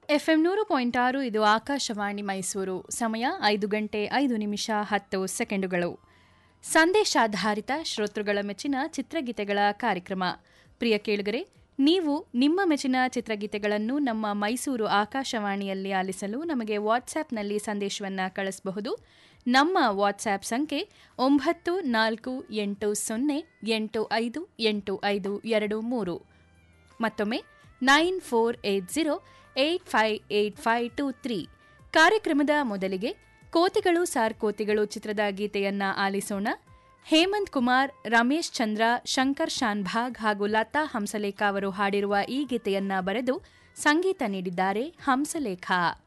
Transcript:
FM ನೂರು point ಆರು ಇದು ಆಕಾಶವಾಣಿ ಮೈಸೂರು ಸಮಯ ಐದು ಗಂಟೆ ಐದು ನಿಮಿಷ ಹತ್ತು ಸೆಕೆಂಡುಗಳು ಸಂದೇಶಾಧಾರಿತ ಶ್ರೋತೃಗಳ ಮೆಚ್ಚಿನ ಚಿತ್ರಗೀತೆಗಳ ಕಾರ್ಯಕ್ರಮ ಪ್ರಿಯ ಕೇಳುಗರೆ ನೀವು ನಿಮ್ಮ ಮೆಚ್ಚಿನ ಚಿತ್ರಗೀತೆಗಳನ್ನು ನಮ್ಮ ಮೈಸೂರು ಆಕಾಶವಾಣಿಯಲ್ಲಿ ಆಲಿಸಲು ನಮಗೆ ವಾಟ್ಸ್ಆ್ಯಪ್ನಲ್ಲಿ ಸಂದೇಶವನ್ನು ಕಳಿಸಬಹುದು ನಮ್ಮ ವಾಟ್ಸ್ಆ್ಯಪ್ ಸಂಖ್ಯೆ ಒಂಬತ್ತು ನಾಲ್ಕು ಎಂಟು ಸೊನ್ನೆ ಎಂಟು ಐದು ಎಂಟು ಐದು ಎರಡು ಮೂರು ಮತ್ತೊಮ್ಮೆ nine four eight zero eight five eight five two three ಕಾರ್ಯಕ್ರಮದ ಮೊದಲಿಗೆ ಕೋತಿಗಳು ಸಾರ್ ಕೋತಿಗಳು ಚಿತ್ರದ ಗೀತೆಯನ್ನ ಆಲಿಸೋಣ ಹೇಮಂತ್ ಕುಮಾರ್ ರಮೇಶ್ ಚಂದ್ರ ಶಂಕರ್ ಶಾನ್ಭಾಗ್ ಹಾಗೂ ಲತಾ ಹಂಸಲೇಖ ಅವರು ಹಾಡಿರುವ ಈ ಗೀತೆಯನ್ನ ಬರೆದು ಸಂಗೀತ ನೀಡಿದ್ದಾರೆ ಹಂಸಲೇಖ